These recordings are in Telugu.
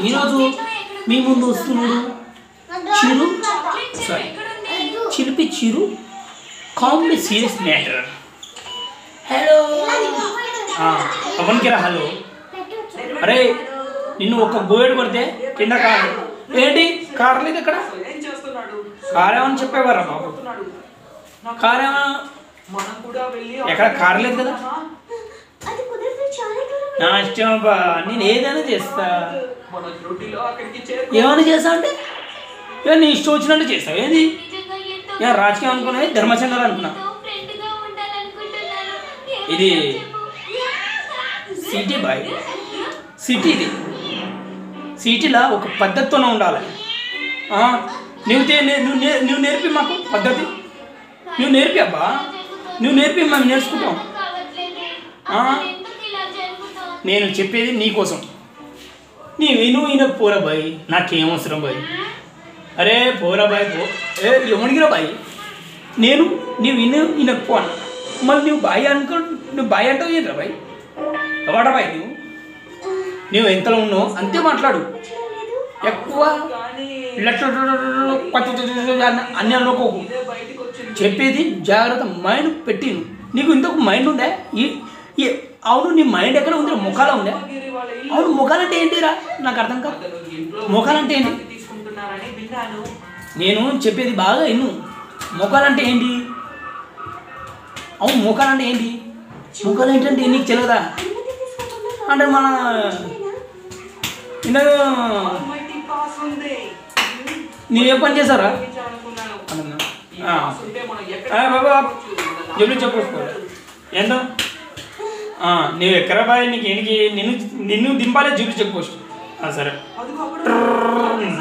ఈరోజు మీ ముందు వస్తున్నాడు చిరు సారీ చిలిపి Chiru comedy serious matter hello పవన్కి రా హలో అరే నిన్ను ఒక గోయడు కొడితే కింద కారు ఏంటి కారు లేదు ఇక్కడ ఏం చేస్తున్నాడు కారు ఏమని చెప్పేవారా బాబు చేస్తున్నాడు కారు ఏమన్నా మనం కూడా వెళ్ళి ఎక్కడ కారు లేదు కదా అది కుదిరితే చాలా దూరం నా ఇష్టం అబ్బా నేను ఏదైనా చేస్తా మన డ్యూటీలో అక్కడికి చేరు ఏమైనా చేస్తా అంటే ఇక నీ ఇష్టం వచ్చినట్టు చేస్తావు ఏంది నిజంగా ఎంతో ఇక రాజకీయం అనుకున్నది ధర్మచంద్ర అనుకున్నా ఫ్రెండ్ గా ఉండాలనుకుంటున్నాను ఇది సిటీ బాయ్ సిటీ ఇది సిటీలో ఒక పద్ధతితోనే ఉండాలి ఆ, నువ్వు తే- నే- నువ్వు నే- నువ్వు నేర్పి మాకు పద్ధతి నువ్వు నేర్పి అబ్బా నువ్వు నేర్పి మేము నేర్చుకుంటాం ఆ? నేను చెప్పేది నీకోసం నీ విను ఈయన పోరా బాయ్ నాకేం అవసరం బాయ్ అరే పోరా బాయ్ పో ఏ ఎవడిగిరా బాయ్ నేను నీ విను ఈయన పో అన్న మళ్ళీ నువ్వు బాయ్ అనుకో నువ్వు బాయ్ అంటావు ఏంట్రా బాయ్ ఎవడా బాయ్ నువ్వు నువ్వు ఎంతలో ఉన్నావు అంతే మాట్లాడు ఎక్కువ కానీ లట్ల అన్ని అనుకోకు ఇదే బయటికి వచ్చింది చెప్పేది జాగ్రత్త మైండ్ పెట్టి నీకు ఇంతకు మైండ్ ఉందా ఈ ఈ- అవును నీ మైండ్ ఎక్కడ ఉంది ముఖాల ఉందా గిరి వాళ్ళ ఇల్లు అవును ముఖాలంటే ఏంటిరా నాకు అర్థం కాదు అతను ఇంట్లో ముఖాలంటే ఏంటి విశ్రాంతి తీసుకుంటున్నారని విన్నాను నేను చెప్పేది బాగా విను ముఖాలంటే ఏంటి అవును ముఖాలంటే ఏంటి ముఖాలు ఏంటంటే నీకు తెలియదా అంటే మన ఇందాక Almighty pass ఉంది నేను ఏ పని చేశారా అనుకున్నాను అన్నా. ఈ ఆ. pass ఉంటే మనం ఎక్కడ ఆ, బాబా మన చెప్పు చెప్పు ఎంత ఆ, నీవు ఎక్కడ బాయ్ నీకు ఎనికి నిన్ను నిన్ను దింపాలే చూపి చెప్పు ఆ, సరే అదిగో అక్కడ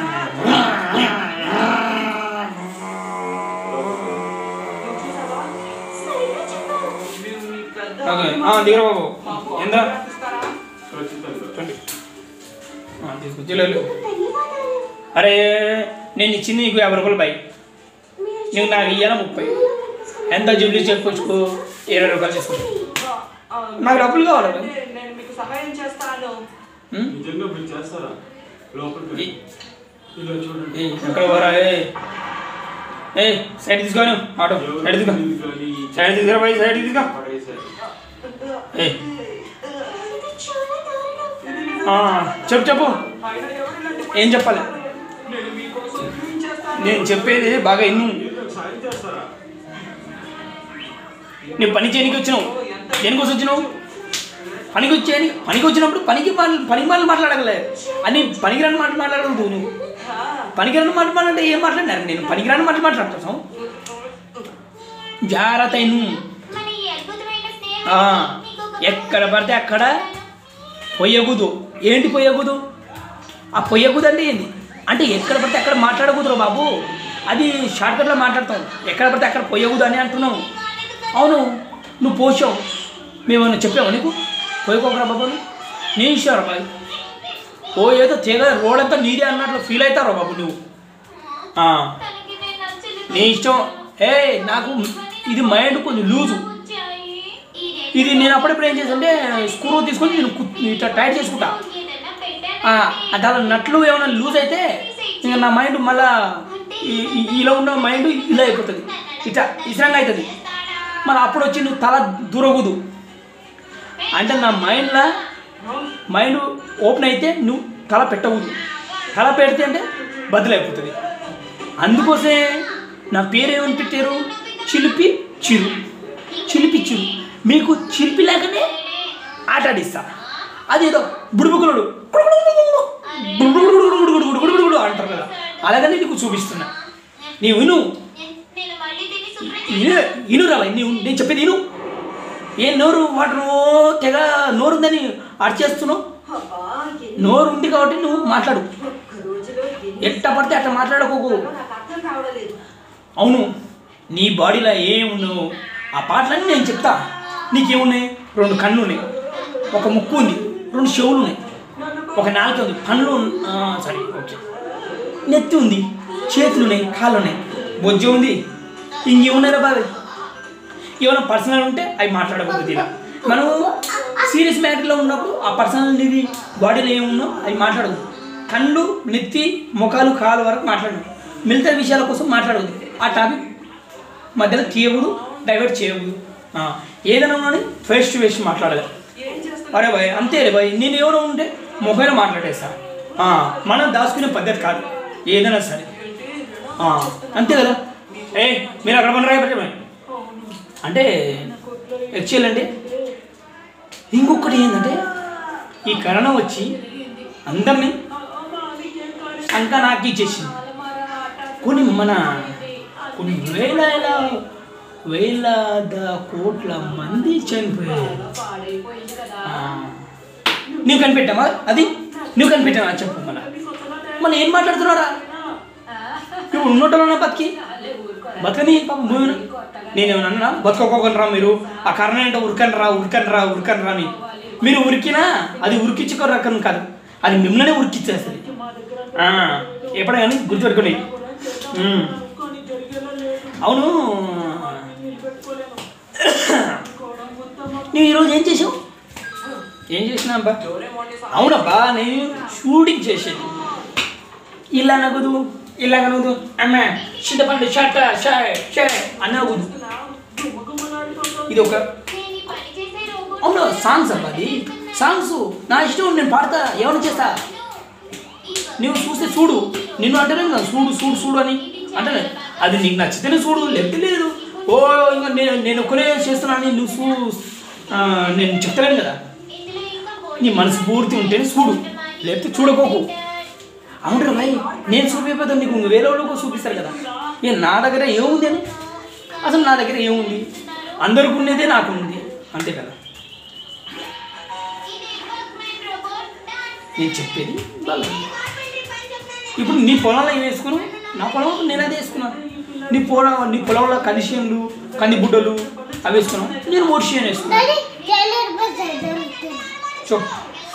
చూసావా? మీరు మీ పెద్ద ఓకే ఆ, దిగరా బాబు మాకు ఎంత autograph ఇస్తారా? ట్వంటీ తీసుకొచ్చి అరే నేను ఇచ్చింది నీకు యాభై రూపాయలు బాయ్ నీకు నాకు ఇయ్యాల ముప్పై ఎంత జూబ్లీ చెప్పుకొచ్చుకో ఇరవై రూపాయలు తీసుకో ఆ, నాకు డబ్బులు కావాలి బాయ్. అంటే నేను మీకు సహాయం చేస్తాను ఉం? నిజంగా మీరు చేస్తారా లోపలికి ఈ- ఇలా చూడండి ఏయ్, ఎక్కడ పోరా ఏ ఏ సైడ్ తీసుకోను ఆటో సైడ్ తీసుకో ఎవరు కానీ సైడ్ తీసుకురా బాయ్ సైడ్ తీసుకో పడేశారు. ఏ ఆ, చెప్పు చెప్పు ఆయన ఎవరు ఇలాంటి పని ఏం చెప్పాలి నేను మీకోసం ఏం చేస్తాను నేను చెప్పేది బాగా ఇన్ను మీరు నాకు సాయం చేస్తారా నీ పని చేయడానికి వచ్చినావు దేనికోసం వచ్చినావు పనికి వచ్చేయని పనికి వచ్చినప్పుడు పనికి మాటలు పనికి మాటలు మాట్లాడగలే అని పనికిరాని మాటలు మాట్లాడగలదు నువ్వు పనికిరాని మాట మాట్లాడితే ఏం మాట్లాడినారు నేను పనికిరాని మాటలు మాట్లాడుతాను జాగ్రత్త ఇన్ను మన ఈ అద్భుతమైన స్నేహం ఆ, నీకు ఒక ఎక్కడ పడితే అక్కడ పొయ్యగుదు ఏంటి పొయ్యగుదు ఆ పొయ్యగుదు అంటే ఏంది అంటే ఎక్కడ పడితే అక్కడ మాట్లాడకూడదు బాబు అది షార్ట్కట్లో మాట్లాడతాం ఎక్కడ పడితే అక్కడ పొయ్యగుదు అని అంటున్నావు అవును నువ్వు పోసావు మేమన్నా చెప్పావు నీకు పోయకోకరా బాబు నువ్వు? నీ ఇష్టం బాబు ఓ ఏదో తీగ రోడ్ అంతా నీదే అన్నట్లు ఫీల్ అవుతారా బాబు నువ్వు ఆ, తనకి నేను నచ్చలేదు నీ ఇష్టం ఏ నాకు ఇది మైండ్ కొంచెం లూజు వచ్చాయి ఈ ఇది నేను అప్పుడప్పుడు ఏం చేసంటే స్క్రూ తీసుకొని నేను కు- ఇట్లా టైట్ చేసుకుంటా ఏదైనా పెట్టాను ఆ, అది అలా నట్లు ఏమైనా లూజ్ అయితే ఇంకా నా మైండ్ మళ్ళా ఈ- ఈ- ఇలా ఉన్న మైండ్ ఇలా అయిపోతుంది ఇట్లా ఇసరంగా అవుతుంది మరి అప్పుడు వచ్చి నువ్వు తల దూరకూదు అంటే నా మైండ్లో మైండ్ ఓపెన్ అయితే నువ్వు తల పెట్టకూడదు తల పెడితే అంటే బదులైపోతుంది అందుకోసమే నా పేరు ఏమని పెట్టారు చిలిపి చిరు చిలిపి చిరు మీకు చిలిపి లేకనే ఆట ఆడిస్తా అదేదో బుడుబుకులుడు బుడుబుడుబుడుబుడుబుడుబుడుబుడుబుడు అంటారు కదా అలాగనే నీకు చూపిస్తున్నా నీ విను నేను- నేను మళ్ళీ తిని శుభ్రం ఇను ఇనురా భయ్, నీవు నేను చెప్పేది ఇను ఏ నోరు వాటర్ తెగ నోరుందని అడిచేస్తున్నావు అబ్బా, ఎన్ని నోరు ఉంది కాబట్టి నువ్వు మాట్లాడు ఒక్క రోజులో ఎన్ని ఎట్ట పడితే అట్ట మాట్లాడకోకు నాకు అర్థం కావడం లేదు అవును నీ బాడీలో ఏమున్నావు ఆ పాటలన్నీ నేను చెప్తా నీకేమున్నాయి రెండు కళ్ళు ఉన్నాయి ఒక ముక్కు ఉంది రెండు చెవులు ఉన్నాయి ఒక నాలుక ఉంది పండ్లు ఉన్- ఆ, సారీ ఓకే నెత్తి ఉంది చేతులు ఉన్నాయి కాళ్ళు ఉన్నాయి బొజ్జ ఉంది ఇంకేమున్నారా బాబు ఏమైనా పర్సనల్ ఉంటే అవి మాట్లాడకూడదు ఇలా మనం సీరియస్ మ్యాటర్లో ఉన్నప్పుడు ఆ పర్సనల్ నీది బాడీలో ఏమున్నావు అవి మాట్లాడదు కళ్ళు నెత్తి ముఖాలు కాలు వరకు మాట్లాడు మిగతా విషయాల కోసం మాట్లాడవద్దు ఆ టాపిక్ మధ్యలో తీయకూడదు డైవర్ట్ చేయకూడదు ఆ, ఏదైనా కానీ ఫేస్ టు ఫేస్ మాట్లాడాలి ఏం చేస్తున్నా అరే భయ్ అంతే రే భయ్ నేను ఎవరో ఉంటే మొబైల్ మాట్లాడేస్తా ఆ, మనం దాచుకునే పద్ధతి కాదు ఏదైనా సరే ఆ, అంతే కదా ఏ మీరు అక్కడ పని రాయబట్టే అంటే యాక్చువల్ అండి ఇంకొకటి ఏంటంటే ఈ కరోనా వచ్చి అందరినీ అంకా నాకు ఇచ్చేసింది కొన్ని మన కొన్ని వేల వేల ద- కోట్ల మంది చనిపోయారు ఆ. నువ్వు కనిపెట్టామా అది నువ్వు కనిపెట్టావా చెప్పు మన మన ఏం మాట్లాడుతున్నారా ఇప్పుడు ఉన్నోటలోనా బతికి బతకని పాపం భూమిని నేనేమన్నా అన్నా బతకపోకండి రా మీరు ఆ కరోనా అంటే ఉరకండి రా ఉరకండి రా ఉరకండి రా అని మీరు ఉరికినా అది ఉరికించుకో రకం కాదు అది మిమ్మల్నే ఉరికిచ్చేస్తుంది ఆ, ఎప్పుడైనా కానీ గుర్తుపెట్టుకోండి ఉమ్. అవును నువ్వు ఈరోజు ఏం చేసావు ఏం చేసినా అబ్బా అవునబ్బా నేను షూటింగ్ చేసేది ఇలా నగదు ఇలా నగదు అమ్మ చింతపండు షర్ట్ షాయ్ షాయ్ అని నగదు ఇది ఒక నేను ఈ పని చేసే రోబోట్ అవును సాంగ్స్ అబ్బా అది సాంగ్స్ నా ఇష్టం నేను పాడతా ఏమైనా చేస్తా నువ్వు చూస్తే చూడు నిన్ను అంటేనే కదా చూడు చూడు చూడు అని అంటే అది నీకు నచ్చితేనే చూడు లేకపోతే లేదు ఓ ఇంకా నేను నేను ఒక్కనే చేస్తున్నాను నువ్వు చూ ఆ, నేను చెప్తలేను కదా ఇందులో ఇంకా నీ మనసు పూర్తి ఉంటేనే చూడు లేకపోతే చూడకోకు అవునరా భాయ్ నేను చూపించకపోతే నీకు వేరే వాళ్ళకు చూపిస్తారు కదా ఏ నా దగ్గర ఏముంది అని అసలు నా దగ్గర ఏముంది అందరికి ఉన్నదే నాకు ఉంది అంతే కదా ఇది వర్క్మెన్ రోబోట్ డాన్స్ నేను చెప్పేది వాళ్ళు కార్పెంటరీ పని చెప్తాను ఇప్పుడు నీ పొలంలో ఏం వేసుకున్నావు నా పొలంలో నేను అదే వేసుకున్నాను నీ పొలం నీ పొలంలో కందిశేనులు కంది బుడ్డలు అవి వేసుకున్నావు నేను మోర్షియన్ వేసుకున్నాను చెప్పు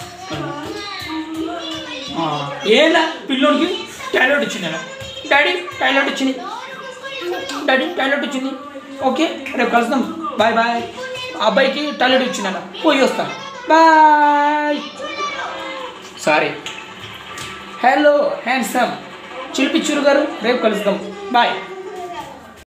ఆ, ఏలా పిల్లోడికి టాయిలెట్ వచ్చింది అలా డాడీ టాయిలెట్ వచ్చింది డాడీ టాయిలెట్ వచ్చింది ఓకే రేపు కలుద్దాం బాయ్ బాయ్ అబ్బాయికి టాయిలెట్ వచ్చింది అలా పోయి వస్తాను బాయ్ సారీ హలో హ్యాండ్సమ్ చిలిపిచ్చురు గారు రేపు కలుద్దాం బాయ్